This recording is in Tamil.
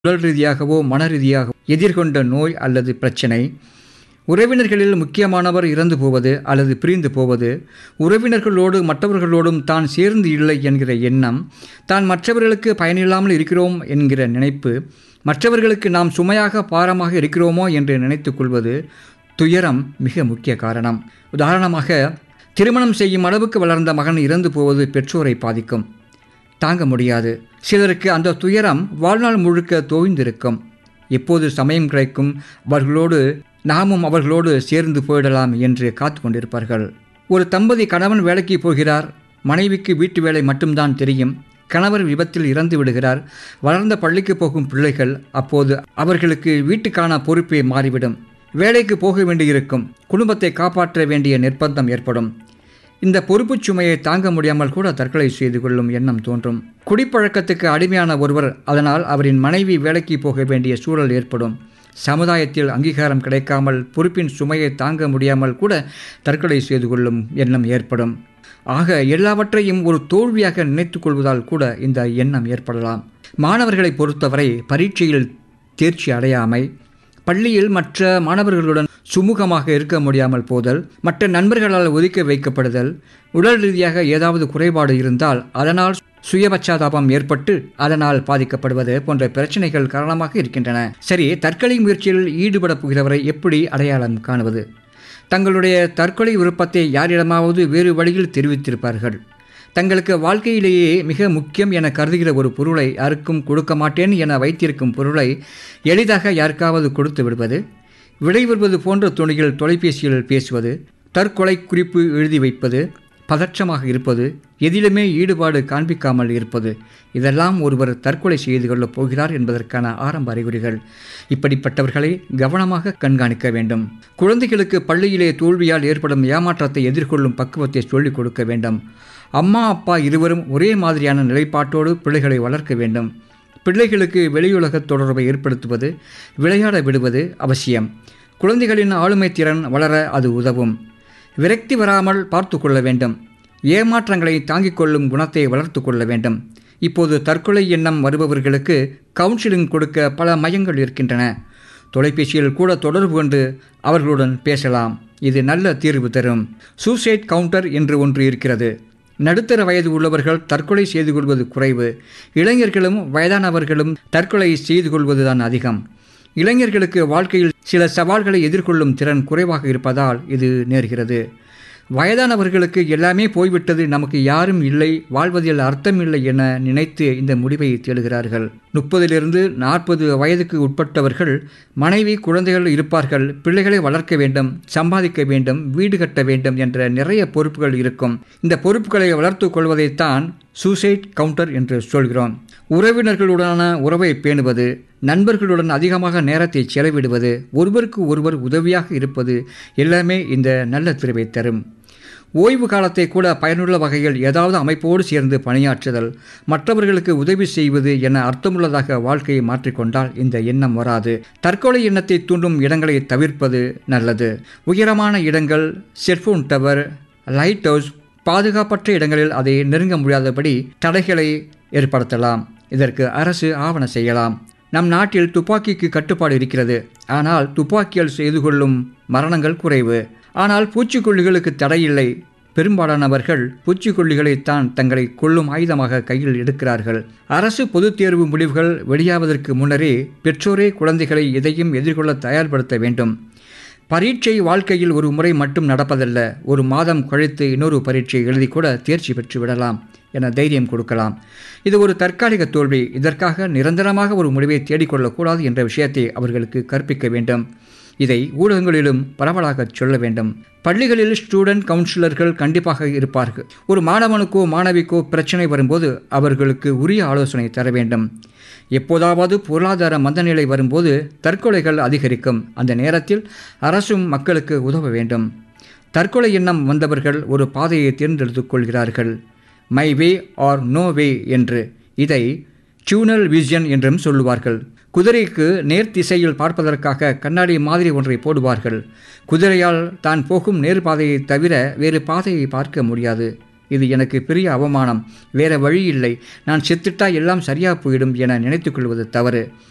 உடல் ரீதியாகவோ மன ரீதியாகவோ எதிர்கொண்ட நோய் அல்லது பிரச்சனை உறவினர்களில் முக்கியமானவர் இறந்து போவது அல்லது பிரிந்து போவது உறவினர்களோடு மற்றவர்களோடும் தான் சேர்ந்து இல்லை என்கிற எண்ணம் தான் மற்றவர்களுக்கு பயனில்லாமல் இருக்கிறோம் என்கிற நினைப்பு மற்றவர்களுக்கு நாம் சுமையாக பாரமாக இருக்கிறோமோ என்று நினைத்துக் கொள்வது துயரம் மிக முக்கிய காரணம் உதாரணமாக திருமணம் செய்யும் அளவுக்கு வளர்ந்த மகன் இறந்து போவது பெற்றோரை பாதிக்கும் தாங்க முடியாது சிலருக்கு அந்த துயரம் வாழ்நாள் முழுக்க தோய்ந்திருக்கும் எப்போது சமயம் கிடைக்கும் அவர்களோடு நாமும் அவர்களோடு சேர்ந்து போயிடலாம் என்று காத்து கொண்டிருப்பார்கள் ஒரு தம்பதி கணவன் வேலைக்கு போகிறார் மனைவிக்கு வீட்டு வேலை மட்டும்தான் தெரியும் கணவர் விபத்தில் இறந்து விடுகிறார் வளர்ந்த பள்ளிக்கு போகும் பிள்ளைகள் அப்போது அவர்களுக்கு வீட்டுக்கான பொறுப்பே மாறிவிடும் வேலைக்கு போக வேண்டியிருக்கும் குடும்பத்தை காப்பாற்ற வேண்டிய நிர்பந்தம் ஏற்படும் இந்த பொறுப்புச் சுமையை தாங்க முடியாமல் கூட தற்கொலை செய்து கொள்ளும் எண்ணம் தோன்றும் குடிப்பழக்கத்துக்கு அடிமையான ஒருவர் அதனால் அவரின் மனைவி வேலைக்கு போக வேண்டிய சூழல் ஏற்படும் சமுதாயத்தில் அங்கீகாரம் கிடைக்காமல் பொறுப்பின் சுமையை தாங்க முடியாமல் கூட தற்கொலை செய்து கொள்ளும் எண்ணம் ஏற்படும் ஆக எல்லாவற்றையும் ஒரு தோல்வியாக நினைத்துக் கொள்வதால் கூட இந்த எண்ணம் ஏற்படலாம் மாணவர்களை பொறுத்தவரை பரீட்சையில் தேர்ச்சி அடையாமை பள்ளியில் மற்ற மாணவர்களுடன் சுமூகமாக இருக்க முடியாமல் போதல் மற்ற நண்பர்களால் ஒதுக்க வைக்கப்படுதல் உடல் ரீதியாக ஏதாவது குறைபாடு இருந்தால் அதனால் சுயபச்சாதாபம் ஏற்பட்டு அதனால் பாதிக்கப்படுவது போன்ற பிரச்சனைகள் காரணமாக இருக்கின்றன சரி தற்கொலை முயற்சியில் ஈடுபட போகிறவரை எப்படி அடையாளம் காணுவது தங்களுடைய தற்கொலை விருப்பத்தை யாரிடமாவது வேறு வழியில் தெரிவித்திருப்பார்கள் தங்களுக்கு வாழ்க்கையிலேயே மிக முக்கியம் என கருதுகிற ஒரு பொருளை யாருக்கும் கொடுக்க மாட்டேன் என வைத்திருக்கும் பொருளை எளிதாக யாருக்காவது கொடுத்து விடுவது விடைபெறுவது போன்ற துணியில் தொலைபேசியில் பேசுவது தற்கொலை குறிப்பு எழுதி வைப்பது பதற்றமாக இருப்பது எதிலுமே ஈடுபாடு காண்பிக்காமல் இருப்பது இதெல்லாம் ஒருவர் தற்கொலை செய்து கொள்ளப் போகிறார் என்பதற்கான ஆரம்ப அறிகுறிகள் இப்படிப்பட்டவர்களை கவனமாக கண்காணிக்க வேண்டும் குழந்தைகளுக்கு பள்ளியிலே தோல்வியால் ஏற்படும் ஏமாற்றத்தை எதிர்கொள்ளும் பக்குவத்தை சொல்லிக் கொடுக்க வேண்டும் அம்மா அப்பா இருவரும் ஒரே மாதிரியான நிலைப்பாட்டோடு பிள்ளைகளை வளர்க்க வேண்டும் பிள்ளைகளுக்கு வெளியுலக தொடர்பை ஏற்படுத்துவது விளையாட விடுவது அவசியம் குழந்தைகளின் ஆளுமை திறன் வளர அது உதவும் விரக்தி வராமல் பார்த்து கொள்ள வேண்டும் ஏமாற்றங்களை தாங்கிக் கொள்ளும் குணத்தை வளர்த்து கொள்ள வேண்டும் இப்போது தற்கொலை எண்ணம் வருபவர்களுக்கு கவுன்சிலிங் கொடுக்க பல மையங்கள் இருக்கின்றன தொலைபேசியில் கூட தொடர்பு கொண்டு அவர்களுடன் பேசலாம் இது நல்ல தீர்வு தரும் சூசைட் கவுண்டர் என்று ஒன்று இருக்கிறது நடுத்தர வயது உள்ளவர்கள் தற்கொலை செய்து கொள்வது குறைவு இளைஞர்களும் வயதானவர்களும் தற்கொலை செய்து கொள்வதுதான் அதிகம் இளைஞர்களுக்கு வாழ்க்கையில் சில சவால்களை எதிர்கொள்ளும் திறன் குறைவாக இருப்பதால் இது நேர்கிறது வயதானவர்களுக்கு எல்லாமே போய்விட்டது நமக்கு யாரும் இல்லை வாழ்வதில் அர்த்தமில்லை என நினைத்து இந்த முடிவை தேடுகிறார்கள் முப்பதிலிருந்து நாற்பது வயதுக்கு உட்பட்டவர்கள் மனைவி குழந்தைகள் இருப்பார்கள் பிள்ளைகளை வளர்க்க வேண்டும் சம்பாதிக்க வேண்டும் வீடு கட்ட வேண்டும் என்ற நிறைய பொறுப்புகள் இருக்கும் இந்த பொறுப்புகளை வளர்த்து கொள்வதைத்தான் சூசைட் கவுண்டர் என்று சொல்கிறோம் உறவினர்களுடனான உறவை பேணுவது நண்பர்களுடன் அதிகமாக நேரத்தை செலவிடுவது ஒருவருக்கு ஒருவர் உதவியாக இருப்பது எல்லாமே இந்த நல்ல திருவை தரும் ஓய்வு காலத்தை கூட பயனுள்ள வகையில் ஏதாவது அமைப்போடு சேர்ந்து பணியாற்றுதல் மற்றவர்களுக்கு உதவி செய்வது என அர்த்தமுள்ளதாக வாழ்க்கையை மாற்றிக்கொண்டால் இந்த எண்ணம் வராது தற்கொலை எண்ணத்தை தூண்டும் இடங்களை தவிர்ப்பது நல்லது உயரமான இடங்கள் செல்போன் டவர் லைட் ஹவுஸ் பாதுகாப்பற்ற இடங்களில் அதை நெருங்க முடியாதபடி தடைகளை ஏற்படுத்தலாம் இதற்கு அரசு ஆவண செய்யலாம் நம் நாட்டில் துப்பாக்கிக்கு கட்டுப்பாடு இருக்கிறது ஆனால் துப்பாக்கியால் செய்து கொள்ளும் மரணங்கள் குறைவு ஆனால் பூச்சிக்கொல்லிகளுக்கு தடையில்லை பெரும்பாலானவர்கள் பூச்சிக்கொல்லிகளைத்தான் தங்களை கொள்ளும் ஆயுதமாக கையில் எடுக்கிறார்கள் அரசு பொதுத் தேர்வு முடிவுகள் வெளியாவதற்கு முன்னரே பெற்றோரே குழந்தைகளை எதையும் எதிர்கொள்ள தயார்படுத்த வேண்டும் பரீட்சை வாழ்க்கையில் ஒரு முறை மட்டும் நடப்பதல்ல ஒரு மாதம் கழித்து இன்னொரு பரீட்சை எழுதி கூட தேர்ச்சி பெற்று விடலாம் என தைரியம் கொடுக்கலாம் இது ஒரு தற்காலிக தோல்வி இதற்காக நிரந்தரமாக ஒரு முடிவை தேடிக்கொள்ளக்கூடாது என்ற விஷயத்தை அவர்களுக்கு கற்பிக்க வேண்டும் இதை ஊடகங்களிலும் பரவலாக சொல்ல வேண்டும் பள்ளிகளில் ஸ்டூடெண்ட் கவுன்சிலர்கள் கண்டிப்பாக இருப்பார்கள் ஒரு மாணவனுக்கோ மாணவிக்கோ பிரச்சனை வரும்போது அவர்களுக்கு உரிய ஆலோசனை தர வேண்டும் எப்போதாவது பொருளாதார மந்தநிலை வரும்போது தற்கொலைகள் அதிகரிக்கும் அந்த நேரத்தில் அரசும் மக்களுக்கு உதவ வேண்டும் தற்கொலை எண்ணம் வந்தவர்கள் ஒரு பாதையை தேர்ந்தெடுத்துக் கொள்கிறார்கள் my way or no way என்று இதை டியூனல் விஷன் என்றும் சொல்லுவார்கள் குதிரைக்கு நேர் திசையில் பார்ப்பதற்காக கண்ணாடி மாதிரி ஒன்றை போடுவார்கள் குதிரையால் தான் போகும் நேர் பாதையை தவிர வேறு பாதையை பார்க்க முடியாது இது எனக்கு பெரிய அவமானம் வேற வழி இல்லை நான் செத்துட்டா எல்லாம் சரியாக போயிடும் என நினைத்துக்கொள்வது தவறு